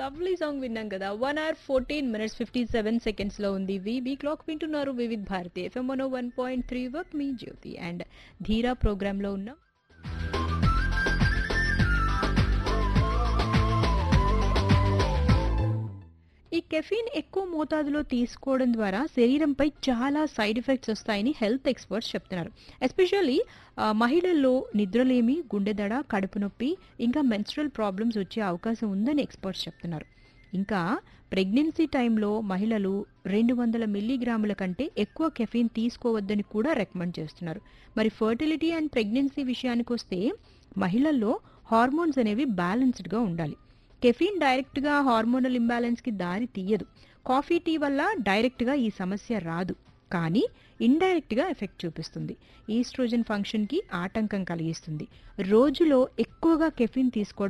lovely song విన్నాం కదా one hour fourteen minutes fifty seven seconds లో ఉంది వివి క్లాక్ వింటున్నారు Vividh Bharati FM one one point three వర్క్ మీ జ్యోతి అండ్ ధీరా ప్రోగ్రామ్ లో ఉన్నాం ఈ కెఫీన్ ఎక్కువ మోతాదులో తీసుకోవడం ద్వారా శరీరంపై చాలా సైడ్ ఎఫెక్ట్స్ వస్తాయని హెల్త్ ఎక్స్పర్ట్స్ చెప్తున్నారు ఎస్పెషల్లీ మహిళల్లో నిద్రలేమి గుండెదడ కడుపు నొప్పి ఇంకా మెన్స్ట్రల్ ప్రాబ్లమ్స్ వచ్చే అవకాశం ఉందని ఎక్స్పర్ట్స్ చెప్తున్నారు ఇంకా ప్రెగ్నెన్సీ టైంలో మహిళలు రెండు వందల మిల్లీగ్రాముల కంటే ఎక్కువ కెఫీన్ తీసుకోవద్దని కూడా రికమెండ్ చేస్తున్నారు మరి ఫర్టిలిటీ అండ్ ప్రెగ్నెన్సీ విషయానికి వస్తే మహిళల్లో హార్మోన్స్ అనేవి బ్యాలెన్స్డ్గా ఉండాలి కెఫీన్ డైరెక్ట్గా హార్మోనల్ ఇంబ్యాలెన్స్కి దారి తీయదు కాఫీ టీ వల్ల డైరెక్ట్గా ఈ సమస్య రాదు కానీ ఇండైరెక్ట్గా ఎఫెక్ట్ చూపిస్తుంది ఈస్ట్రోజన్ ఫంక్షన్కి ఆటంకం కలిగిస్తుంది రోజులో ఎక్కువగా కెఫీన్ తీసుకోవడం